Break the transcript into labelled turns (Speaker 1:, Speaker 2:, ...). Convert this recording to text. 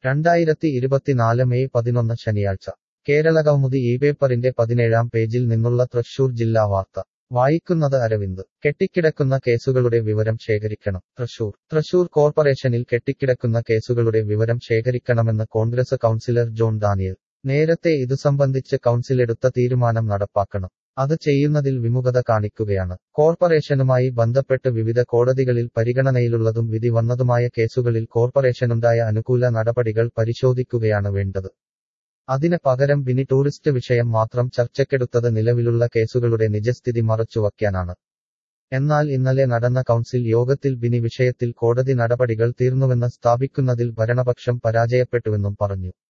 Speaker 1: രണ്ടായിരത്തി ഇരുപത്തിനാല് മെയ് പതിനൊന്ന് ശനിയാഴ്ച കേരള കൗമുദി ഈ പേപ്പറിന്റെ പതിനേഴാം പേജിൽ നിന്നുള്ള തൃശൂർ ജില്ലാ വാർത്ത വായിക്കുന്നത് അരവിന്ദ് കെട്ടിക്കിടക്കുന്ന കേസുകളുടെ വിവരം ശേഖരിക്കണം തൃശൂർ തൃശൂർ കോർപ്പറേഷനിൽ കെട്ടിക്കിടക്കുന്ന കേസുകളുടെ വിവരം ശേഖരിക്കണമെന്ന് കോൺഗ്രസ് കൗൺസിലർ ജോൺ ഡാനിയൽ നേരത്തെ ഇതു സംബന്ധിച്ച് കൗൺസിലെടുത്ത തീരുമാനം നടപ്പാക്കണം അത് ചെയ്യുന്നതിൽ വിമുഖത കാണിക്കുകയാണ് കോർപ്പറേഷനുമായി ബന്ധപ്പെട്ട് വിവിധ കോടതികളിൽ പരിഗണനയിലുള്ളതും വിധി വന്നതുമായ കേസുകളിൽ കോർപ്പറേഷനുണ്ടായ അനുകൂല നടപടികൾ പരിശോധിക്കുകയാണ് വേണ്ടത് അതിന് പകരം ബിനി ടൂറിസ്റ്റ് വിഷയം മാത്രം ചർച്ചയ്ക്കെടുത്തത് നിലവിലുള്ള കേസുകളുടെ നിജസ്ഥിതി മറച്ചുവയ്ക്കാനാണ് എന്നാൽ ഇന്നലെ നടന്ന കൗൺസിൽ യോഗത്തിൽ ബിനി വിഷയത്തിൽ കോടതി നടപടികൾ തീർന്നുവെന്ന് സ്ഥാപിക്കുന്നതിൽ ഭരണപക്ഷം പരാജയപ്പെട്ടുവെന്നും പറഞ്ഞു